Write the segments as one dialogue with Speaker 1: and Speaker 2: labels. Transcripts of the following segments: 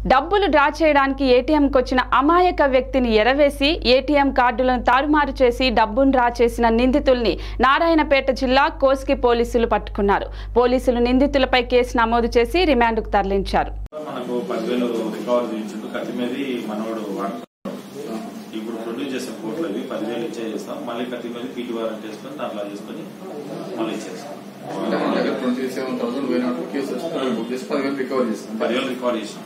Speaker 1: డబ్బులు డ్రా చేయడానికి ఏటీఎంకి వచ్చిన అమాయక వ్యక్తిని ఎరవేసి ఏటీఎం కార్డులను తారుమారు చేసి డబ్బును డ్రా చేసిన నిందితుల్ని నారాయణపేట జిల్లా కోస్కి పోలీసులు పట్టుకున్నారు పోలీసులు నిందితులపై కేసు నమోదు చేసి రిమాండ్కు తరలించారు
Speaker 2: మనకు పదివేలు రికవర్ చేయించిండు కత్తి మీద మనోడు వాడుతున్నాడు ఇప్పుడు ప్రొడ్యూస్ చేసే కోట్లు అవి పదివేలు ఇచ్చే చేస్తాం మళ్ళీ కత్తి మీద పీటీ వారెంట్ చేసుకొని దాంట్లో చేసుకొని మళ్ళీ ఇచ్చేస్తాం
Speaker 3: అంటే మన దగ్గర ట్వంటీ సెవెన్ థౌసండ్ పోయినట్టు కేసు వస్తే బుక్ చేసి పదివేలు రికవర్ చేస్తాం
Speaker 2: పదివేలు రికవర్ చేసినాం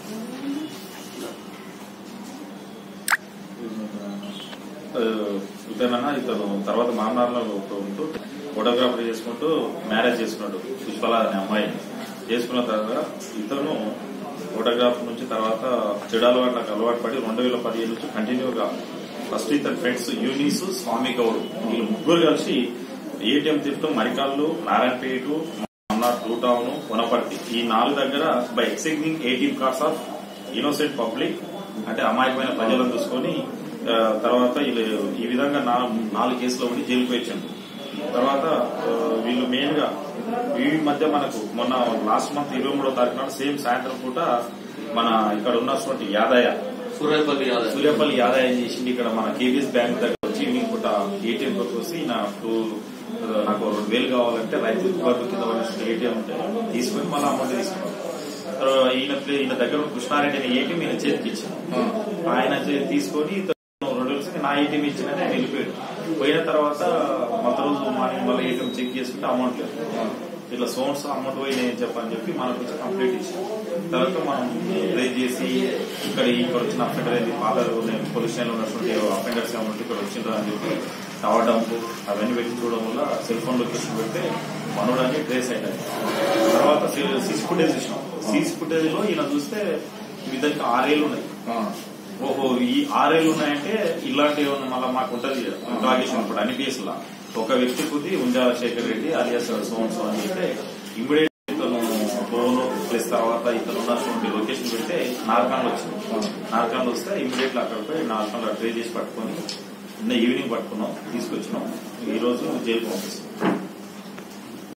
Speaker 2: ఇతనన్నా ఇతను తర్వాత మామనార్లో ఉంటూ ఫోటోగ్రాఫర్ చేసుకుంటూ మ్యారేజ్ చేసుకున్నాడు పుష్పల అనే అమ్మాయి చేసుకున్న తర్వాత ఇతను ఫోటోగ్రాఫర్ నుంచి తర్వాత చెడు అలవాట్లకు అలవాటు పడి రెండు వేల పదిహేను నుంచి కంటిన్యూగా ఫస్ట్ ఇతని ఫ్రెండ్స్ యూనిస్ స్వామి గౌడ్ వీళ్ళు ముగ్గురు కలిసి ఏటీఎం తిప్పడం మరికాళ్ళు నారాయణపేట అన్నారు టూ టౌన్ వనపర్తి ఈ నాలుగు దగ్గర by excepting ATM cards of innocent public అంటే అమాయకమైన ప్రజలను చూసుకొని ఆ, తర్వాత వీళ్ళు ఈ విధంగా నా- నాలుగు కేసులు ఉండి జైలుకు వచ్చాను తర్వాత ఆ, వీళ్ళు మెయిన్ గా వీరి మధ్య మనకు మొన్న లాస్ట్ మంత్ ఇరవై మూడో తారీఖు నాడు సేమ్ సాయంత్రం పూట మన ఇక్కడ ఉన్నటువంటి యాదయ్య
Speaker 4: సూర్యాపల్లి యాదవ్
Speaker 2: సూర్యాపల్లి ఆదాయం చేసింది ఇక్కడ మన కేబీఎస్ బ్యాంక్ దగ్గర వచ్చి ఈవినింగ్ పూట ఏటీఎం కొరకు వచ్చి నాకు నాకు రెండు వేలు కావాలంటే రైతు వర్గ కింద పడిన ఏటీఎం ఉంటే తీసుకొని మళ్ళీ అమౌంట్ తీసుకున్నాం తర్వాత ఈయన ప్లే- ఈయన దగ్గర ఉన్న కృష్ణారెడ్డి అనే ఏటీఎం ఈయన చేతికి ఇచ్చాను ఆయన చే- తీసుకొని ఇతను రెండు రోజులకి నా ఏటీఎం ఇచ్చిందని ఆయన వెళ్ళిపోయాడు పోయిన తర్వాత మొదటి రోజు మార్నింగ్ మళ్ళీ ఏటీఎం చెక్ చేసుకుంటే అమౌంట్ లేదు ఇట్లా సోన్స్ అమౌంట్ పోయి నేను చెప్పని చెప్పి మనకు వచ్చి కంప్లీట్ ఇచ్చాం తర్వాత మనం రేజ్ చేసి ఇక్కడ ఇక్కడ వచ్చిన అఫెండర్ ఏంది ఫాదర్ పోలీస్ స్టేషన్ లో ఉన్నటువంటి అఫెండర్స్ ఏమంటే ఇక్కడ వచ్చిండ్రు అని చెప్పి రావడం అవన్నీ పెట్టి చూడడం వల్ల సెల్ ఫోన్ లొకేషన్ పెడితే మనోడని ట్రేస్ అయ్యాయి తర్వాత సీసీ ఫుటేజ్ చూసినాం సీసీ ఫుటేజ్ లో ఈయన చూస్తే ఇద్దరికి ఆరేళ్ళు ఉన్నాయి ఓహో ఈ ఆరేళ్ళు ఉన్నాయంటే ఇలాంటి ఏమన్నా మళ్ళీ మాకు ఉంటది ఇంట్రాగేషన్ ఇప్పుడు అన్ని కేసులా ఒక వ్యక్తి కొద్ది ఉంజాల శేఖర్ రెడ్డి అలియాస్ సోన్స్ అని చెప్తే ఇమ్మీడియట్ ఇతను ఫోన్ ప్లస్ తర్వాత ఇతను ఉన్నటువంటి లొకేషన్ పెడితే నార్కాన్లో వచ్చింది నార్కాన్లో వస్తే ఇమ్మీడియట్ అక్కడ పోయి నార్కాన్లో ట్రే చేసి పట్టుకొని నిన్న ఈవినింగ్ పట్టుకున్నాం తీసుకొచ్చినాం ఈ రోజు జైలు పంపిస్తాం